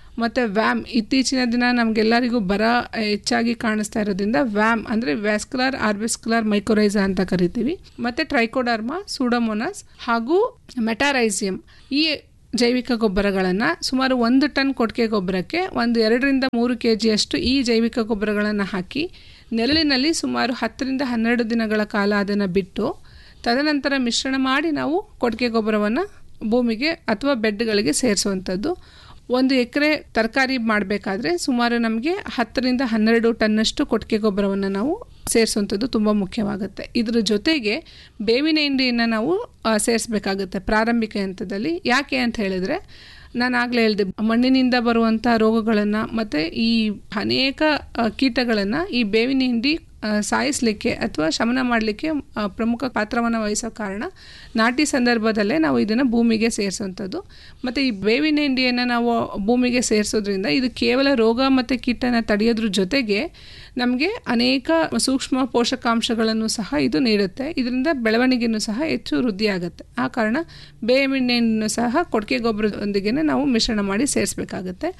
ಮತ್ತು ವ್ಯಾಮ್ ಇತ್ತೀಚಿನ ದಿನ ನಮಗೆಲ್ಲರಿಗೂ ಬರ ಹೆಚ್ಚಾಗಿ ಕಾಣಿಸ್ತಾ ಇರೋದ್ರಿಂದ ವ್ಯಾಮ್ ಅಂದರೆ ವ್ಯಾಸ್ಕುಲರ್ ಆರ್ಬಿಸ್ಕುಲರ್ ಮೈಕ್ರೋರೈಸಾ ಅಂತ ಕರಿತೀವಿ ಮತ್ತು ಟ್ರೈಕೋಡರ್ಮಾ ಸೂಡೋಮೋನಸ್ ಹಾಗೂ ಮೆಟಾರೈಸಿಯಂ ಈ ಜೈವಿಕ ಗೊಬ್ಬರಗಳನ್ನು ಸುಮಾರು ಒಂದು ಟನ್ ಕೊಟ್ಟಿಗೆ ಗೊಬ್ಬರಕ್ಕೆ ಒಂದು ಎರಡರಿಂದ ಮೂರು ಕೆ ಜಿಯಷ್ಟು ಈ ಜೈವಿಕ ಗೊಬ್ಬರಗಳನ್ನು ಹಾಕಿ ನೆರಳಿನಲ್ಲಿ ಸುಮಾರು ಹತ್ತರಿಂದ ಹನ್ನೆರಡು ದಿನಗಳ ಕಾಲ ಅದನ್ನು ಬಿಟ್ಟು ತದನಂತರ ಮಿಶ್ರಣ ಮಾಡಿ ನಾವು ಕೊಟ್ಟಿಗೆ ಗೊಬ್ಬರವನ್ನು ಭೂಮಿಗೆ ಅಥವಾ ಬೆಡ್ಗಳಿಗೆ ಸೇರಿಸುವಂಥದ್ದು ಒಂದು ಎಕರೆ ತರಕಾರಿ ಮಾಡಬೇಕಾದ್ರೆ ಸುಮಾರು ನಮಗೆ ಹತ್ತರಿಂದ ಹನ್ನೆರಡು ಟನ್ನಷ್ಟು ಕೊಟ್ಟಿಗೆ ಗೊಬ್ಬರವನ್ನು ನಾವು ಸೇರಿಸುವಂಥದ್ದು ತುಂಬ ಮುಖ್ಯವಾಗುತ್ತೆ ಇದ್ರ ಜೊತೆಗೆ ಬೇವಿನ ಹಿಂಡಿಯನ್ನು ನಾವು ಸೇರಿಸಬೇಕಾಗುತ್ತೆ ಪ್ರಾರಂಭಿಕ ಹಂತದಲ್ಲಿ ಯಾಕೆ ಅಂತ ಹೇಳಿದರೆ ನಾನು ಆಗಲೇ ಹೇಳಿದೆ ಮಣ್ಣಿನಿಂದ ಬರುವಂಥ ರೋಗಗಳನ್ನು ಮತ್ತು ಈ ಅನೇಕ ಕೀಟಗಳನ್ನು ಈ ಬೇವಿನ ಹಿಂಡಿ ಸಾಯಿಸಲಿಕ್ಕೆ ಅಥವಾ ಶಮನ ಮಾಡಲಿಕ್ಕೆ ಪ್ರಮುಖ ಪಾತ್ರವನ್ನು ವಹಿಸೋ ಕಾರಣ ನಾಟಿ ಸಂದರ್ಭದಲ್ಲೇ ನಾವು ಇದನ್ನು ಭೂಮಿಗೆ ಸೇರಿಸುವಂಥದ್ದು ಮತ್ತು ಈ ಬೇವಿನ ಹಿಂಡಿಯನ್ನು ನಾವು ಭೂಮಿಗೆ ಸೇರಿಸೋದ್ರಿಂದ ಇದು ಕೇವಲ ರೋಗ ಮತ್ತು ಕೀಟನ ತಡೆಯೋದ್ರ ಜೊತೆಗೆ ನಮಗೆ ಅನೇಕ ಸೂಕ್ಷ್ಮ ಪೋಷಕಾಂಶಗಳನ್ನು ಸಹ ಇದು ನೀಡುತ್ತೆ ಇದರಿಂದ ಬೆಳವಣಿಗೆಯೂ ಸಹ ಹೆಚ್ಚು ವೃದ್ಧಿಯಾಗುತ್ತೆ ಆ ಕಾರಣ ಬೇವಿನ ಸಹ ಕೊಟ್ಟಿಗೆ ಗೊಬ್ಬರದೊಂದಿಗೆ ನಾವು ಮಿಶ್ರಣ ಮಾಡಿ ಸೇರಿಸಬೇಕಾಗತ್ತೆ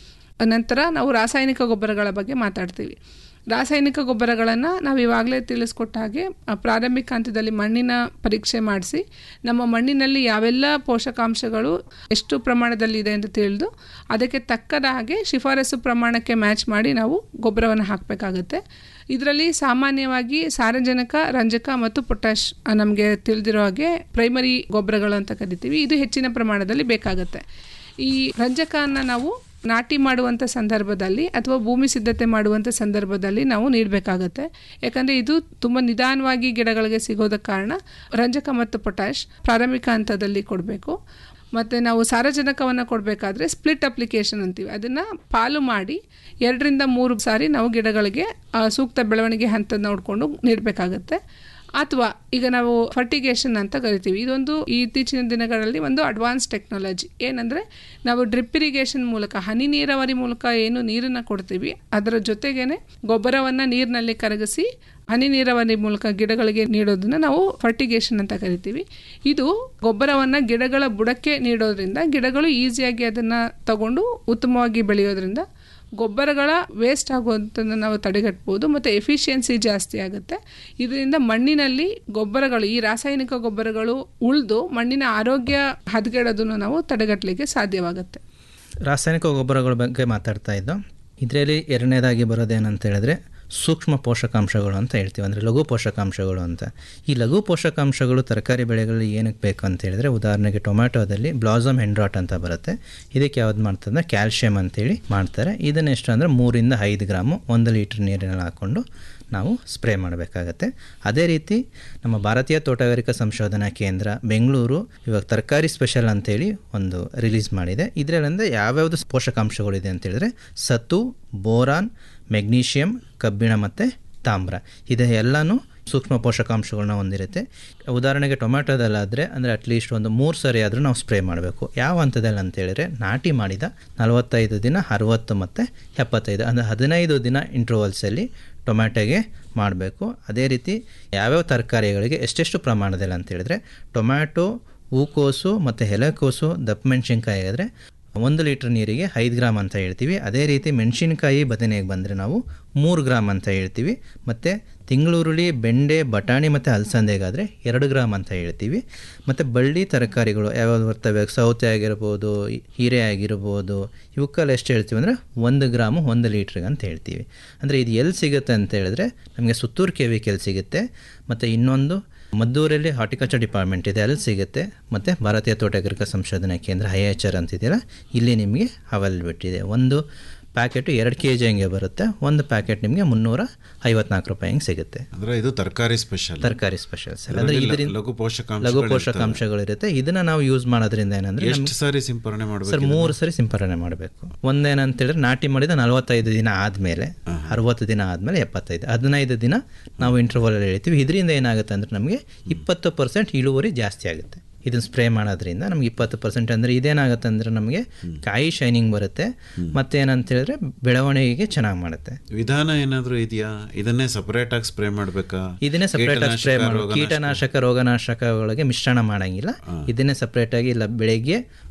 ನಂತರ ನಾವು ರಾಸಾಯನಿಕ ಗೊಬ್ಬರಗಳ ಬಗ್ಗೆ ಮಾತಾಡ್ತೀವಿ ರಾಸಾಯನಿಕ ಗೊಬ್ಬರಗಳನ್ನು ನಾವು ಇವಾಗಲೇ ತಿಳಿಸ್ಕೊಟ್ಟ ಹಾಗೆ ಪ್ರಾರಂಭಿಕ ಹಂತದಲ್ಲಿ ಮಣ್ಣಿನ ಪರೀಕ್ಷೆ ಮಾಡಿಸಿ ನಮ್ಮ ಮಣ್ಣಿನಲ್ಲಿ ಯಾವೆಲ್ಲ ಪೋಷಕಾಂಶಗಳು ಎಷ್ಟು ಪ್ರಮಾಣದಲ್ಲಿ ಇದೆ ಅಂತ ತಿಳಿದು ಅದಕ್ಕೆ ತಕ್ಕದ ಹಾಗೆ ಶಿಫಾರಸು ಪ್ರಮಾಣಕ್ಕೆ ಮ್ಯಾಚ್ ಮಾಡಿ ನಾವು ಗೊಬ್ಬರವನ್ನು ಹಾಕಬೇಕಾಗತ್ತೆ ಇದರಲ್ಲಿ ಸಾಮಾನ್ಯವಾಗಿ ಸಾರಜನಕ ರಂಜಕ ಮತ್ತು ಪೊಟ್ಯಾಶ್ ನಮಗೆ ತಿಳಿದಿರೋ ಹಾಗೆ ಪ್ರೈಮರಿ ಗೊಬ್ಬರಗಳು ಅಂತ ಕರಿತೀವಿ ಇದು ಹೆಚ್ಚಿನ ಪ್ರಮಾಣದಲ್ಲಿ ಬೇಕಾಗುತ್ತೆ ಈ ರಂಜಕವನ್ನು ನಾವು ನಾಟಿ ಮಾಡುವಂಥ ಸಂದರ್ಭದಲ್ಲಿ ಅಥವಾ ಭೂಮಿ ಸಿದ್ಧತೆ ಮಾಡುವಂಥ ಸಂದರ್ಭದಲ್ಲಿ ನಾವು ನೀಡಬೇಕಾಗತ್ತೆ ಯಾಕಂದರೆ ಇದು ತುಂಬ ನಿಧಾನವಾಗಿ ಗಿಡಗಳಿಗೆ ಸಿಗೋದ ಕಾರಣ ರಂಜಕ ಮತ್ತು ಪೊಟ್ಯಾಶ್ ಪ್ರಾರಂಭಿಕ ಹಂತದಲ್ಲಿ ಕೊಡಬೇಕು ಮತ್ತು ನಾವು ಸಾರಜನಕವನ್ನು ಕೊಡಬೇಕಾದ್ರೆ ಸ್ಪ್ಲಿಟ್ ಅಪ್ಲಿಕೇಶನ್ ಅಂತೀವಿ ಅದನ್ನು ಪಾಲು ಮಾಡಿ ಎರಡರಿಂದ ಮೂರು ಸಾರಿ ನಾವು ಗಿಡಗಳಿಗೆ ಸೂಕ್ತ ಬೆಳವಣಿಗೆ ಹಂತ ನೋಡಿಕೊಂಡು ನೀಡಬೇಕಾಗತ್ತೆ ಅಥವಾ ಈಗ ನಾವು ಫರ್ಟಿಗೇಷನ್ ಅಂತ ಕರಿತೀವಿ ಇದೊಂದು ಇತ್ತೀಚಿನ ದಿನಗಳಲ್ಲಿ ಒಂದು ಅಡ್ವಾನ್ಸ್ ಟೆಕ್ನಾಲಜಿ ಏನಂದರೆ ನಾವು ಡ್ರಿಪ್ ಇರಿಗೇಷನ್ ಮೂಲಕ ಹನಿ ನೀರಾವರಿ ಮೂಲಕ ಏನು ನೀರನ್ನು ಕೊಡ್ತೀವಿ ಅದರ ಜೊತೆಗೇನೆ ಗೊಬ್ಬರವನ್ನು ನೀರಿನಲ್ಲಿ ಕರಗಿಸಿ ಹನಿ ನೀರಾವರಿ ಮೂಲಕ ಗಿಡಗಳಿಗೆ ನೀಡೋದನ್ನು ನಾವು ಫರ್ಟಿಗೇಷನ್ ಅಂತ ಕರಿತೀವಿ ಇದು ಗೊಬ್ಬರವನ್ನು ಗಿಡಗಳ ಬುಡಕ್ಕೆ ನೀಡೋದ್ರಿಂದ ಗಿಡಗಳು ಈಸಿಯಾಗಿ ಅದನ್ನು ತಗೊಂಡು ಉತ್ತಮವಾಗಿ ಬೆಳೆಯೋದ್ರಿಂದ ಗೊಬ್ಬರಗಳ ವೇಸ್ಟ್ ಆಗುವಂಥದ್ದು ನಾವು ತಡೆಗಟ್ಬೋದು ಮತ್ತು ಎಫಿಷಿಯನ್ಸಿ ಜಾಸ್ತಿ ಆಗುತ್ತೆ ಇದರಿಂದ ಮಣ್ಣಿನಲ್ಲಿ ಗೊಬ್ಬರಗಳು ಈ ರಾಸಾಯನಿಕ ಗೊಬ್ಬರಗಳು ಉಳಿದು ಮಣ್ಣಿನ ಆರೋಗ್ಯ ಹದಗೆಡೋದನ್ನು ನಾವು ತಡೆಗಟ್ಟಲಿಕ್ಕೆ ಸಾಧ್ಯವಾಗುತ್ತೆ ರಾಸಾಯನಿಕ ಗೊಬ್ಬರಗಳ ಬಗ್ಗೆ ಮಾತಾಡ್ತಾ ಇದ್ದೋ ಇದರಲ್ಲಿ ಎರಡನೇದಾಗಿ ಬರೋದೇನಂತ ಹೇಳಿದ್ರೆ ಸೂಕ್ಷ್ಮ ಪೋಷಕಾಂಶಗಳು ಅಂತ ಹೇಳ್ತೀವಿ ಅಂದರೆ ಲಘು ಪೋಷಕಾಂಶಗಳು ಅಂತ ಈ ಲಘು ಪೋಷಕಾಂಶಗಳು ತರಕಾರಿ ಬೆಳೆಗಳಲ್ಲಿ ಏನಕ್ಕೆ ಬೇಕು ಅಂತ ಹೇಳಿದ್ರೆ ಉದಾಹರಣೆಗೆ ಟೊಮ್ಯಾಟೋದಲ್ಲಿ ಬ್ಲಾಸಮ್ ಹೆಂಡ್ರಾಟ್ ಅಂತ ಬರುತ್ತೆ ಇದಕ್ಕೆ ಯಾವ್ದು ಮಾಡ್ತಾರೆ ಅಂದರೆ ಕ್ಯಾಲ್ಶಿಯಂ ಅಂತೇಳಿ ಮಾಡ್ತಾರೆ ಇದನ್ನ ಎಷ್ಟು ಅಂದರೆ ಮೂರಿಂದ ಐದು ಗ್ರಾಮು ಒಂದು ಲೀಟ್ರ್ ನೀರಿನಲ್ಲಿ ಹಾಕ್ಕೊಂಡು ನಾವು ಸ್ಪ್ರೇ ಮಾಡಬೇಕಾಗತ್ತೆ ಅದೇ ರೀತಿ ನಮ್ಮ ಭಾರತೀಯ ತೋಟಗಾರಿಕಾ ಸಂಶೋಧನಾ ಕೇಂದ್ರ ಬೆಂಗಳೂರು ಇವಾಗ ತರಕಾರಿ ಸ್ಪೆಷಲ್ ಅಂತೇಳಿ ಒಂದು ರಿಲೀಸ್ ಮಾಡಿದೆ ಇದರಲ್ಲಿ ಯಾವ್ಯಾವುದು ಪೋಷಕಾಂಶಗಳಿದೆ ಅಂತ ಹೇಳಿದ್ರೆ ಸತು ಬೋರಾನ್ ಮೆಗ್ನೀಷಿಯಮ್ ಕಬ್ಬಿಣ ಮತ್ತು ತಾಮ್ರ ಇದು ಎಲ್ಲನೂ ಸೂಕ್ಷ್ಮ ಪೋಷಕಾಂಶಗಳನ್ನ ಹೊಂದಿರುತ್ತೆ ಉದಾಹರಣೆಗೆ ಟೊಮ್ಯಾಟೋದಲ್ಲಾದರೆ ಅಂದರೆ ಅಟ್ಲೀಸ್ಟ್ ಒಂದು ಮೂರು ಸರಿ ಆದರೂ ನಾವು ಸ್ಪ್ರೇ ಮಾಡಬೇಕು ಯಾವ ಹಂತದಲ್ಲಿ ಅಂತ ಹೇಳಿದ್ರೆ ನಾಟಿ ಮಾಡಿದ ನಲವತ್ತೈದು ದಿನ ಅರುವತ್ತು ಮತ್ತು ಎಪ್ಪತ್ತೈದು ಅಂದರೆ ಹದಿನೈದು ದಿನ ಇಂಟ್ರೋವಲ್ಸಲ್ಲಿ ಟೊಮ್ಯಾಟೋಗೆ ಮಾಡಬೇಕು ಅದೇ ರೀತಿ ಯಾವ್ಯಾವ ತರಕಾರಿಗಳಿಗೆ ಎಷ್ಟೆಷ್ಟು ಪ್ರಮಾಣದಲ್ಲಿ ಅಂತ ಹೇಳಿದ್ರೆ ಟೊಮ್ಯಾಟೊ ಹೂಕೋಸು ಮತ್ತು ಎಲೆಕೋಸು ದಪ್ಪ ಮೆಣಸಿನ್ಕಾಯಿ ಆದರೆ ಒಂದು ಲೀಟ್ರ್ ನೀರಿಗೆ ಐದು ಗ್ರಾಮ್ ಅಂತ ಹೇಳ್ತೀವಿ ಅದೇ ರೀತಿ ಮೆಣಸಿನ್ಕಾಯಿ ಬದನೆಗೆ ಬಂದರೆ ನಾವು ಮೂರು ಗ್ರಾಮ್ ಅಂತ ಹೇಳ್ತೀವಿ ಮತ್ತು ತಿಂಗಳೂರುಳಿ ಬೆಂಡೆ ಬಟಾಣಿ ಮತ್ತು ಅಲಸಂದೆಗಾದರೆ ಎರಡು ಗ್ರಾಮ್ ಅಂತ ಹೇಳ್ತೀವಿ ಮತ್ತು ಬಳ್ಳಿ ತರಕಾರಿಗಳು ಯಾವ್ಯಾವ ಬರ್ತವೆ ಸೌತೆ ಆಗಿರ್ಬೋದು ಹೀರೆ ಆಗಿರ್ಬೋದು ಇವಕ್ಕೆಲ್ಲ ಎಷ್ಟು ಹೇಳ್ತೀವಿ ಅಂದರೆ ಒಂದು ಗ್ರಾಮು ಒಂದು ಲೀಟ್ರಿಗೆ ಅಂತ ಹೇಳ್ತೀವಿ ಅಂದರೆ ಇದು ಎಲ್ಲಿ ಸಿಗುತ್ತೆ ಅಂತ ಹೇಳಿದ್ರೆ ನಮಗೆ ಸುತ್ತೂರು ಕೆ ವಿ ಕೆಲ್ ಸಿಗುತ್ತೆ ಮತ್ತು ಇನ್ನೊಂದು ಮದ್ದೂರಲ್ಲಿ ಹಾರ್ಟಿಕಲ್ಚರ್ ಡಿಪಾರ್ಟ್ಮೆಂಟ್ ಇದೆ ಅಲ್ಲಿ ಸಿಗುತ್ತೆ ಮತ್ತು ಭಾರತೀಯ ತೋಟಗಾರಿಕಾ ಸಂಶೋಧನಾ ಕೇಂದ್ರ ಐ ಎಚ್ ಆರ್ ಅಂತಿದೆಯಲ್ಲ ಇಲ್ಲಿ ನಿಮಗೆ ಅವೈಲಬಿಲಿಟಿ ಇದೆ ಒಂದು ಪ್ಯಾಕೆಟು ಎರಡು ಕೆ ಜಿ ಹಂಗೆ ಬರುತ್ತೆ ಒಂದು ಪ್ಯಾಕೆಟ್ ನಿಮಗೆ ಮುನ್ನೂರ ಐವತ್ನಾಲ್ಕು ರೂಪಾಯಿ ಹಂಗೆ ಸಿಗುತ್ತೆ ಅಂದ್ರೆ ಇದು ತರಕಾರಿ ಸ್ಪೆಷಲ್ ತರಕಾರಿ ಸ್ಪೆಷಲ್ ಸರ್ ಅಂದರೆ ಇದರಲ್ಲಿ ಇದರಿಂದ ಲಘು ಪೋಷಕಾಂಶ ಲಘು ಪೋಷಕಾಂಶಗಳಿರುತ್ತೆ ಇದನ್ನು ನಾವು ಯೂಸ್ ಮಾಡೋದ್ರಿಂದ ಏನಂದರೆ ಎಷ್ಟು ಸಾರಿ ಸಿಂಪರಣೆ ಸರ್ ಮಾಡಬೇಕು ಮೂರು ಸರಿ ಸಿಂಪರಣೆ ಮಾಡಬೇಕು ಒಂದೇನಂತೇಳಿದ್ರೆ ನಾಟಿ ಮಾಡಿದ ನಲವತ್ತೈದು ದಿನ ಆದಮೇಲೆ ಅರವತ್ತು ದಿನ ಆದಮೇಲೆ ಎಪ್ಪತ್ತೈದು ಹದಿನೈದು ದಿನ ನಾವು ಇಂಟರ್ವಲಲ್ಲಿ ಹೇಳ್ತೀವಿ ಇದರಿಂದ ಏನಾಗುತ್ತೆ ಅಂದರೆ ನಮಗೆ ಇಪ್ಪತ್ತು ಪರ್ಸೆಂಟ್ ಇಳುವರಿ ಜಾಸ್ತಿ ಆಗುತ್ತೆ ಇದನ್ನು ಸ್ಪ್ರೇ ಮಾಡೋದ್ರಿಂದ ನಮ್ಗೆ ಇಪ್ಪತ್ತು ಪರ್ಸೆಂಟ್ ಅಂದರೆ ಇದೇನಾಗುತ್ತೆ ಅಂದರೆ ನಮಗೆ ಕಾಯಿ ಶೈನಿಂಗ್ ಬರುತ್ತೆ ಮತ್ತೇನಂತ ಹೇಳಿದ್ರೆ ಬೆಳವಣಿಗೆಗೆ ಚೆನ್ನಾಗಿ ಮಾಡುತ್ತೆ ವಿಧಾನ ಏನಾದ್ರೂ ಇದೆಯಾ ಇದನ್ನೇ ಸಪರೇಟ್ ಆಗಿ ಸ್ಪ್ರೇ ಮಾಡ್ಬೇಕಾ ಇದನ್ನೇ ಸಪ್ರೇಟ್ ಆಗಿ ಸ್ಪ್ರೇ ಕೀಟನಾಶಕ, ಮಾಡಿ ರೋಗನಾಶಕ? ಕೀಟನಾಶಕ ರೋಗನಾಶಕಗಳಿಗೆ ಮಿಶ್ರಣ ಮಾಡಂಗಿಲ್ಲ ಇದನ್ನೇ ಸಪ್ರೇಟ್ ಆಗಿ ಇಲ್ಲ ಬೆಳಗ್ಗೆ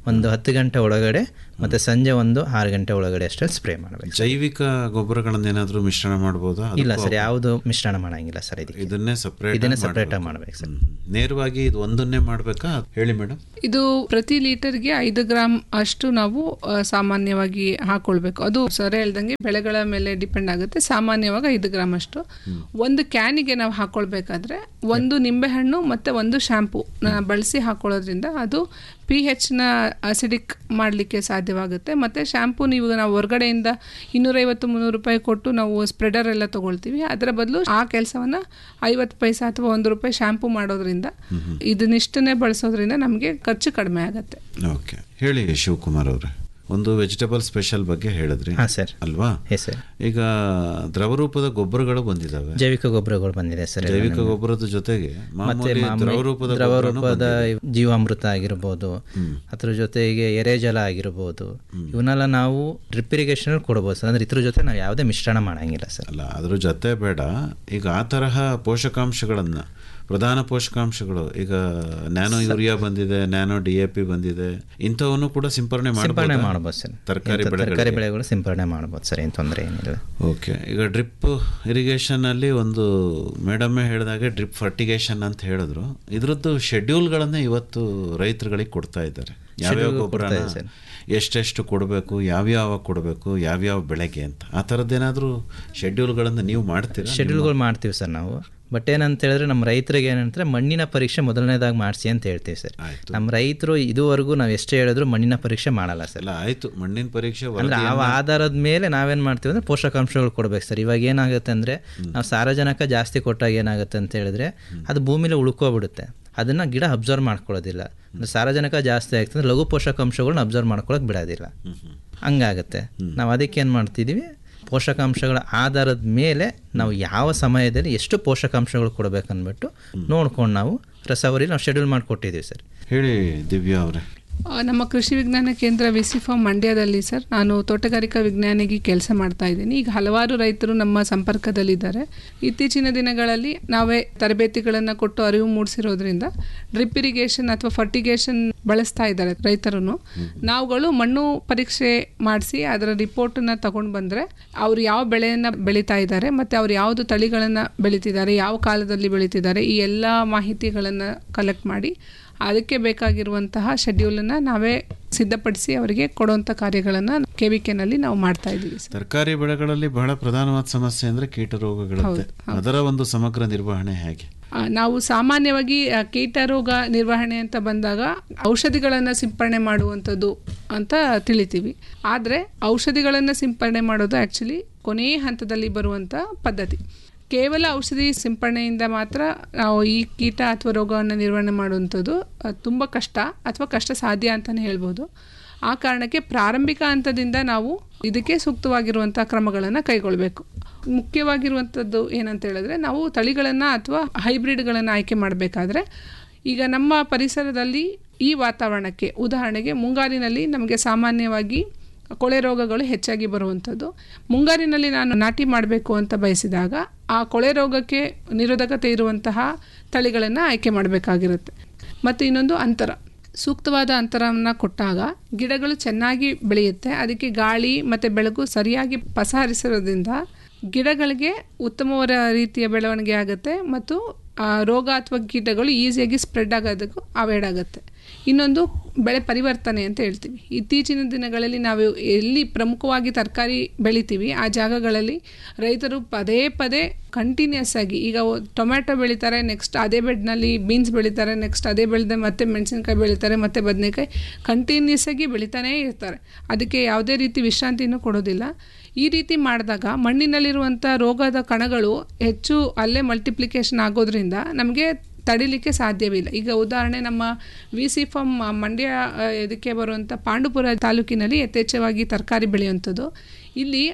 ಒಂದು ಹತ್ತು ಗಂಟೆ ಒಳಗಡೆ ಮತ್ತು ಸಂಜೆ ಒಂದು ಆರು ಗಂಟೆ ಒಳಗಡೆ ಅಷ್ಟೇ ಸ್ಪ್ರೇ ಮಾಡಬೇಕು ಜೈವಿಕ ಗೊಬ್ಬರಗಳನ್ನೇನಾದ್ರೂ ಮಿಶ್ರಣ ಮಾಡ್ಬೋದಾ ಅದಕ್ಕೂ ಇಲ್ಲ ಸರ್ ಯಾವುದು ಮಿಶ್ರಣ ಮಾಡಂಗಿಲ್ಲ ಸರ್ ಇದಕ್ಕೆ ಇದನ್ನೇ ಸಪ್ರೇಟ್ ಇದನ್ನೇ ಸಪ್ರೇಟಾಗಿ ಮಾಡಬೇಕು ಸರ್ ನೇರವಾಗಿ ಇದು ಒಂದನ್ನೇ ಮಾಡ್ಬೇಕಾ ಹೇಳಿ ಮೇಡಮ್ ಇದು ಪ್ರತಿ ಲೀಟರ್ಗೆ ಐದು ಗ್ರಾಮ್ ಅಷ್ಟು ನಾವು ಆ, ಸಾಮಾನ್ಯವಾಗಿ ಹಾಕೊಳ್ಬೇಕು ಅದು ಸರ್ ಹೇಳ್ದಂಗೆ ಬೆಳೆಗಳ ಮೇಲೆ ಡಿಪೆಂಡ್ ಆಗುತ್ತೆ ಸಾಮಾನ್ಯವಾಗಿ ಐದು ಗ್ರಾಮ್ ಅಷ್ಟು ಒಂದು ಕ್ಯಾನಿಗೆ ನಾವು ಹಾಕೊಳ್ಬೇಕಾದ್ರೆ ಒಂದು ನಿಂಬೆಹಣ್ಣು ಮತ್ತೆ ಒಂದು ಶಾಂಪೂ ಬಳಸಿ ಹಾಕೊಳ್ಳೋದ್ರಿಂದ ಅದು ಪಿ ನ ಅಸಿಡಿಕ್ ಮಾಡಲಿಕ್ಕೆ ಸಾಧ್ಯವಾಗುತ್ತೆ ಮತ್ತು ಶಾಂಪೂ ನೀವು ನಾವು ಹೊರಗಡೆಯಿಂದ ಇನ್ನೂರೈವತ್ತು ಮುನ್ನೂರು ರೂಪಾಯಿ ಕೊಟ್ಟು ನಾವು ಸ್ಪ್ರೆಡರ್ ಎಲ್ಲ ತಗೊಳ್ತೀವಿ ಅದರ ಬದಲು ಆ ಕೆಲಸವನ್ನು ಐವತ್ತು ಪೈಸೆ ಅಥವಾ ಒಂದು ರೂಪಾಯಿ ಶಾಂಪೂ ಮಾಡೋದ್ರಿಂದ ಇದನ್ನಿಷ್ಟನ್ನೇ ಬಳಸೋದ್ರಿಂದ ನಮಗೆ ಖರ್ಚು ಕಡಿಮೆ ಆಗುತ್ತೆ ಓಕೆ ಹೇಳಿ ಶಿವಕುಮಾರ್ ಅವರೇ ಒಂದು ವೆಜಿಟೇಬಲ್ ಸ್ಪೆಷಲ್ ಬಗ್ಗೆ ಹೇಳಿದ್ರಿ ಹಾಂ ಸರ್ ಅಲ್ವಾ ಎಸ್ ಸರ್ ಈಗ ದ್ರವರೂಪದ ಗೊಬ್ಬರಗಳು ಬಂದಿದ್ದಾವೆ ಜೈವಿಕ ಗೊಬ್ಬರಗಳು ಬಂದಿದೆ ಸರ್ ಎಲ್ಲ ಜೈವಿಕ ನಿಮ್ಗೆ. ಗೊಬ್ಬರದ ಜೊತೆಗೆ ಮತ್ತೆ ಮಾಮೂಲಿ ಮಾಮೂಲಿ ದ್ರವರೂಪದ ದ್ರವ ಗೊಬ್ಬರನೂ ರೂಪದ ಬಂದಿದೆ. ಜೀವಾಮೃತ ಆಗಿರ್ಬೋದು ಅದ್ರ ಜೊತೆಗೆ ಎರೆಜಲ ಆಗಿರ್ಬೋದು ಇವನ್ನೆಲ್ಲ ನಾವು ಡ್ರಿಪ್ ಇರಿಗೇಷನ್ ಕೊಡ್ಬೋದು ಸರ್ ಅಂದ್ರೆ ಇದ್ರ ಜೊತೆ ನಾವು ಯಾವುದೇ ಮಿಶ್ರಣ ಮಾಡಂಗಿಲ್ಲ ಸರ್ ಅಲ್ಲ ಅದ್ರ ಜೊತೆ ಬೇಡ ಈಗ ಆ ತರಹ ಪೋಷಕಾಂಶಗಳನ್ನ ಪ್ರಧಾನ ಪೋಷಕಾಂಶಗಳು ಈಗ ನ್ಯಾನೋ ಯೂರಿಯಾ ಬಂದಿದೆ ನ್ಯಾನೋ ಡಿ ಎ ಪಿ ಬಂದಿದೆ ಇಂಥವನ್ನು ಕೂಡ ಸಿಂಪರಣೆ ಸಿಂಪರಣೆ ಮಾಡಬಹುದು ಮಾಡ್ಬೋದು ಸರ್ ತರಕಾರಿ ಇಂಥ ತರಕಾರಿ ಬೆಳೆಗಳಿಗೆ ಬೆಳೆಗಳು ಸಿಂಪರಣೆ ಮಾಡ್ಬೋದು ಸರ್ ಏನು ತೊಂದರೆ ಏನಿಲ್ಲ ಓಕೆ ಈಗ ಡ್ರಿಪ್ ಇರಿಗೇಷನ್ ಅಲ್ಲಿ ಒಂದು ಮೇಡಮ್ಮೇ ಹೇಳಿದಾಗೆ ಡ್ರಿಪ್ ಫರ್ಟಿಗೇಷನ್ ಅಂತ ಹೇಳಿದ್ರು ಇದ್ರದ್ದು ಶೆಡ್ಯೂಲ್ಗಳನ್ನೇ ಇವತ್ತು ರೈತರುಗಳಿಗೆ ಕೊಡ್ತಾ ಇದ್ದಾರೆ ಯಾವ್ಯಾವ Schedule ಗೊಬ್ಬರನ ಕೊಡ್ತಾ ಇದೆ ಎಷ್ಟೆಷ್ಟು ಕೊಡಬೇಕು ಯಾವ್ಯಾವ ಕೊಡಬೇಕು ಯಾವ್ಯಾವ ಬೆಳೆಗೆ ಅಂತ ಆ ಥರದ್ದೇನಾದರೂ ಶೆಡ್ಯೂಲ್ಗಳನ್ನು ನೀವು ಮಾಡ್ತೀರಾ ಶೆಡ್ಯೂಲ್ಗಳು ಮಾಡ್ತೀವಿ ಸರ್ ನಾವು ಬಟ್ ಏನಂತ ಹೇಳಿದ್ರೆ ನಮ್ಮ ರೈತರಿಗೆ ಏನಂದ್ರೆ ಮಣ್ಣಿನ ಪರೀಕ್ಷೆ ಮೊದಲನೇದಾಗಿ ಮಾಡಿಸಿ ಅಂತ ಹೇಳ್ತೀವಿ ಸರ್ ಆಯ್ತು. ನಮ್ಮ ರೈತರು ಇದುವರೆಗೂ ನಾವು ಎಷ್ಟೇ ಹೇಳಿದ್ರು ಮಣ್ಣಿನ ಪರೀಕ್ಷೆ ಮಾಡಲ್ಲ ಸರ್ ಎಲ್ಲ ಆಯ್ತು ಮಣ್ಣಿನ ಪರೀಕ್ಷೆ ಅಂದ್ರೆ ಆ ವರದಿಯನ್ನ- ಆಧಾರದ ಮೇಲೆ ನಾವೇನ್ ಮಾಡ್ತೀವಿ ಅಂದ್ರೆ ಪೋಷಕಾಂಶಗಳು ಕೊಡ್ಬೇಕು ಸರ್ ಇವಾಗ ಏನಾಗುತ್ತೆ ಅಂದ್ರೆ ನಾವು ಸಾರಜನಕ ಜಾಸ್ತಿ ಕೊಟ್ಟಾಗ ಏನಾಗುತ್ತೆ ಅಂತ ಹೇಳಿದ್ರೆ ಅದು ಭೂಮಿಲಿ ಉಳ್ಕೋಬಿಡುತ್ತೆ ಅದನ್ನ ಗಿಡ ಅಬ್ಸರ್ವ್ ಮಾಡ್ಕೊಳ್ಳೋದಿಲ್ಲ ಅಂದ್ರೆ ಸಾರಜನಕ ಜಾಸ್ತಿ ಆಗ್ತದೆ ಲಘು ಪೋಷಕಾಂಶಗಳನ್ನ ಅಬ್ಸರ್ವ್ ಮಾಡ್ಕೊಳಕ್ ಬಿಡೋದಿಲ್ಲ ಹಂಗಾಗತ್ತೆ ನಾವು ಅದಕ್ಕೆ ಏನು ಮಾಡ್ತಿದೀವಿ ಪೋಷಕಾಂಶಗಳ ಆಧಾರದ ಮೇಲೆ ನಾವು ಯಾವ ಸಮಯದಲ್ಲಿ ಎಷ್ಟು ಪೋಷಕಾಂಶಗಳು ಕೊಡಬೇಕನ್ಬಿಟ್ಟು ನೋಡ್ಕೊಂಡು ನಾವು ರಸವರಿ ನಾವು ಶೆಡ್ಯೂಲ್ ಮಾಡಿಕೊಟ್ಟಿದ್ದೀವಿ ಸರ್ ಹೇಳಿ ದಿವ್ಯಾ ಅವರೇ ಆ, ನಮ್ಮ ಕೃಷಿ ವಿಜ್ಞಾನ ಕೇಂದ್ರ ವಿಸಿಫಾರ್ಮ್ ಮಂಡ್ಯದಲ್ಲಿ ಸರ್ ನಾನು ತೋಟಗಾರಿಕಾ ವಿಜ್ಞಾನಿಗೆ ಕೆಲಸ ಮಾಡ್ತಾ ಇದ್ದೀನಿ ಈಗ ಹಲವಾರು ರೈತರು ನಮ್ಮ ಸಂಪರ್ಕದಲ್ಲಿದ್ದಾರೆ ಇತ್ತೀಚಿನ ದಿನಗಳಲ್ಲಿ ನಾವೇ ತರಬೇತಿಗಳನ್ನು ಕೊಟ್ಟು ಅರಿವು ಮೂಡಿಸಿರೋದ್ರಿಂದ ಡ್ರಿಪ್ ಇರಿಗೇಷನ್ ಅಥವಾ ಫರ್ಟಿಗೇಷನ್ ಬಳಸ್ತಾ ಇದ್ದಾರೆ ರೈತರು ನಾವುಗಳು ಮಣ್ಣು ಪರೀಕ್ಷೆ ಮಾಡಿಸಿ ಅದರ ರಿಪೋರ್ಟನ್ನ ತಗೊಂಡು ಬಂದರೆ ಅವ್ರು ಯಾವ ಬೆಳೆಯನ್ನು ಬೆಳೀತಾ ಇದ್ದಾರೆ ಮತ್ತು ಅವ್ರು ಯಾವುದು ತಳಿಗಳನ್ನು ಬೆಳೀತಿದ್ದಾರೆ ಯಾವ ಕಾಲದಲ್ಲಿ ಬೆಳೀತಿದ್ದಾರೆ ಈ ಎಲ್ಲ ಮಾಹಿತಿಗಳನ್ನು ಕಲೆಕ್ಟ್ ಮಾಡಿ ಅದಕ್ಕೆ ಬೇಕಾಗಿರುವಂತಹ ಶೆಡ್ಯೂಲನ್ನು ನಾವೇ ಸಿದ್ಧಪಡಿಸಿ ಅವರಿಗೆ ಕೊಡುವಂಥ ಕಾರ್ಯಗಳನ್ನು ಕೆ ವಿ ಕೆನಲ್ಲಿ ನಾವು ಮಾಡ್ತಾ ಇದ್ದೀವಿ ಸರ್ ತರಕಾರಿ ಬೆಳೆಗಳಲ್ಲಿ ಬಹಳ ಪ್ರಧಾನವಾದ ಸಮಸ್ಯೆ ಅಂದ್ರೆ ಕೀಟ ರೋಗಗಳಂತೆ ಅದರ ಒಂದು ಸಮಗ್ರ ನಿರ್ವಹಣೆ ಹೇಗೆ ಆ, ನಾವು ಸಾಮಾನ್ಯವಾಗಿ ಆ, ಕೀಟ ರೋಗ ನಿರ್ವಹಣೆ ಅಂತ ಬಂದಾಗ ಔಷಧಿಗಳನ್ನು ಸಿಂಪರಣೆ ಮಾಡುವಂಥದ್ದು ಅಂತ ತಿಳಿತೀವಿ ಆದರೆ ಔಷಧಿಗಳನ್ನು ಸಿಂಪರಣೆ ಮಾಡೋದು ಆ್ಯಕ್ಚುಲಿ ಕೊನೆಯ ಹಂತದಲ್ಲಿ ಬರುವಂಥ ಪದ್ಧತಿ ಕೇವಲ ಔಷಧಿ ಸಿಂಪರಣೆಯಿಂದ ಮಾತ್ರ ನಾವು ಈ ಕೀಟ ಅಥವಾ ರೋಗವನ್ನು ನಿರ್ವಹಣೆ ಮಾಡುವಂಥದ್ದು ತುಂಬ ಕಷ್ಟ ಅಥವಾ ಕಷ್ಟ ಸಾಧ್ಯ ಅಂತಲೇ ಹೇಳ್ಬೋದು ಆ ಕಾರಣಕ್ಕೆ ಪ್ರಾರಂಭಿಕ ಹಂತದಿಂದ ನಾವು ಇದಕ್ಕೆ ಸೂಕ್ತವಾಗಿರುವಂಥ ಕ್ರಮಗಳನ್ನು ಕೈಗೊಳ್ಳಬೇಕು ಮುಖ್ಯವಾಗಿರುವಂಥದ್ದು ಏನಂತ ಹೇಳಿದ್ರೆ ನಾವು ತಳಿಗಳನ್ನು ಅಥವಾ ಹೈಬ್ರಿಡ್ಗಳನ್ನು ಆಯ್ಕೆ ಮಾಡಬೇಕಾದ್ರೆ ಈಗ ನಮ್ಮ ಪರಿಸರದಲ್ಲಿ ಈ ವಾತಾವರಣಕ್ಕೆ ಉದಾಹರಣೆಗೆ ಮುಂಗಾರಿನಲ್ಲಿ ನಮಗೆ ಸಾಮಾನ್ಯವಾಗಿ ಕೊಳೆ ರೋಗಗಳು ಹೆಚ್ಚಾಗಿ ಬರುವಂಥದ್ದು ಮುಂಗಾರಿನಲ್ಲಿ ನಾನು ನಾಟಿ ಮಾಡಬೇಕು ಅಂತ ಬಯಸಿದಾಗ ಆ ಕೊಳೆ ರೋಗಕ್ಕೆ ನಿರೋಧಕತೆ ಇರುವಂತಹ ತಳಿಗಳನ್ನು ಆಯ್ಕೆ ಮಾಡಬೇಕಾಗಿರುತ್ತೆ ಮತ್ತು ಇನ್ನೊಂದು ಅಂತರ ಸೂಕ್ತವಾದ ಅಂತರವನ್ನು ಕೊಟ್ಟಾಗ ಗಿಡಗಳು ಚೆನ್ನಾಗಿ ಬೆಳೆಯುತ್ತೆ ಅದಕ್ಕೆ ಗಾಳಿ ಮತ್ತು ಬೆಳಕು ಸರಿಯಾಗಿ ಪಸರಿಸೋದ್ರಿಂದ ಗಿಡಗಳಿಗೆ ಉತ್ತಮವಾದ ರೀತಿಯ ಬೆಳವಣಿಗೆ ಆಗುತ್ತೆ ಮತ್ತು ಆ ರೋಗ ಅಥವಾ ಕೀಟಗಳು ಈಸಿಯಾಗಿ ಸ್ಪ್ರೆಡ್ ಆಗೋದಕ್ಕೂ ಅವಾಯ್ಡ್ ಆಗುತ್ತೆ ಇನ್ನೊಂದು ಬೆಳೆ ಪರಿವರ್ತನೆ ಅಂತ ಹೇಳ್ತೀವಿ ಇತ್ತೀಚಿನ ದಿನಗಳಲ್ಲಿ ನಾವು ಎಲ್ಲಿ ಪ್ರಮುಖವಾಗಿ ತರಕಾರಿ ಬೆಳಿತೀವಿ ಆ ಜಾಗಗಳಲ್ಲಿ ರೈತರು ಪದೇ ಪದೇ ಕಂಟಿನ್ಯೂಸ್ ಆಗಿ ಈಗ ಒ- ಟೊಮ್ಯಾಟೊ ಬೆಳೀತಾರೆ ನೆಕ್ಸ್ಟ್ ಅದೇ ಬೆಡ್ನಲ್ಲಿ ಬೀನ್ಸ್ ಬೆಳೀತಾರೆ ನೆಕ್ಸ್ಟ್ ಅದೇ ಬೆಳೆದ ಮತ್ತೆ ಮೆಣಸಿನ್ಕಾಯಿ ಬೆಳೀತಾರೆ ಮತ್ತೆ ಬದನೆಕಾಯಿ ಕಂಟಿನ್ಯೂಸ್ ಆಗಿ ಬೆಳಿತಾನೇ ಇರ್ತಾರೆ ಅದಕ್ಕೆ ಯಾವುದೇ ರೀತಿ ವಿಶ್ರಾಂತಿನೂ ಕೊಡೋದಿಲ್ಲ ಈ ರೀತಿ ಮಾಡಿದಾಗ ಮಣ್ಣಿನಲ್ಲಿರುವಂಥ ರೋಗದ ಕಣಗಳು ಹೆಚ್ಚು ಅಲ್ಲೇ ಮಲ್ಟಿಪ್ಲಿಕೇಶನ್ ಆಗೋದ್ರಿಂದ ನಮಗೆ ತಡಿಲಿಕ್ಕೆ ಸಾಧ್ಯವಿಲ್ಲ ಈಗ ಉದಾಹರಣೆ ನಮ್ಮ ವಿ ಸಿ ಫಾರ್ಮ್ ಮಂಡ್ಯ ಆ, ಇದಕ್ಕೆ ಬರುವಂಥ ಪಾಂಡುಪುರ ತಾಲೂಕಿನಲ್ಲಿ ಯಥೇಚ್ಛವಾಗಿ ತರಕಾರಿ ಬೆಳೆಯುವಂಥದ್ದು ಇಲ್ಲಿ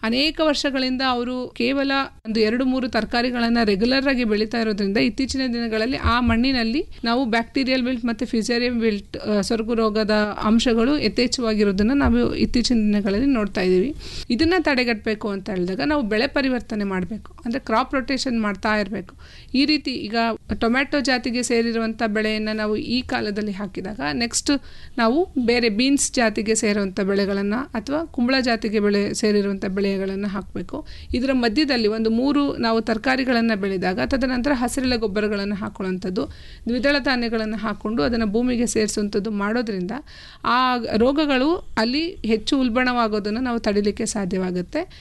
ಅನೇಕ ವರ್ಷಗಳಿಂದ ಅವರು ಕೇವಲ ಒಂದು ಎರಡು ಮೂರು ತರಕಾರಿಗಳನ್ನು ರೆಗ್ಯುಲರ್ ಆಗಿ ಬೆಳೀತಾ ಇರೋದ್ರಿಂದ ಇತ್ತೀಚಿನ ದಿನಗಳಲ್ಲಿ ಆ ಮಣ್ಣಿನಲ್ಲಿ ನಾವು ಬ್ಯಾಕ್ಟೀರಿಯಲ್ ವಿಲ್ಟ್ ಮತ್ತು ಫಿಸೇರಿಯಂ ವಿಲ್ಟ್ ಆ, ಸೊರಗು ರೋಗದ ಅಂಶಗಳು ಯಥೇಚ್ಛವಾಗಿರೋದನ್ನು ನಾವು ಇತ್ತೀಚಿನ ದಿನಗಳಲ್ಲಿ ನೋಡ್ತಾ ಇದ್ದೀವಿ ಇದನ್ನ ತಡೆಗಟ್ಟಬೇಕು ಅಂತ ಹೇಳಿದಾಗ ನಾವು ಬೆಳೆ ಪರಿವರ್ತನೆ ಮಾಡಬೇಕು ಅಂದರೆ ಕ್ರಾಪ್ ರೊಟೇಷನ್ ಮಾಡ್ತಾ ಇರಬೇಕು ಈ ರೀತಿ ಈಗ ಟೊಮ್ಯಾಟೊ ಜಾತಿಗೆ ಸೇರಿರುವಂಥ ಬೆಳೆಯನ್ನು ನಾವು ಈ ಕಾಲದಲ್ಲಿ ಹಾಕಿದಾಗ ನೆಕ್ಸ್ಟ್ ನಾವು ಬೇರೆ ಬೀನ್ಸ್ ಜಾತಿಗೆ ಸೇರುವಂಥ ಬೆಳೆಗಳನ್ನು ಅಥವಾ ಕುಂಬಳ ಜಾತಿಗೆ ಬೆಳೆ ಸೇರಿರುವಂಥ ಬೆಳೆಗಳನ್ನು ಹಾಕಬೇಕು ಇದರ ಮಧ್ಯದಲ್ಲಿ ಒಂದು ಮೂರು ನಾವು ತರಕಾರಿಗಳನ್ನು ಬೆಳೆದಾಗ ತದನಂತರ ಹಸಿರೆಲೆ ಗೊಬ್ಬರಗಳನ್ನು ಹಾಕೊಳ್ಳುವಂಥದ್ದು ದ್ವಿದಳ ಧಾನ್ಯಗಳನ್ನು ಹಾಕ್ಕೊಂಡು ಅದನ್ನು ಭೂಮಿಗೆ ಸೇರಿಸುವಂಥದ್ದು ಮಾಡೋದ್ರಿಂದ ಆ ರೋಗಗಳು ಅಲ್ಲಿ ಹೆಚ್ಚು ಉಲ್ಬಣವಾಗೋದನ್ನು ನಾವು ತಡಿಲಿಕ್ಕೆ ಸಾಧ್ಯವಾಗುತ್ತೆ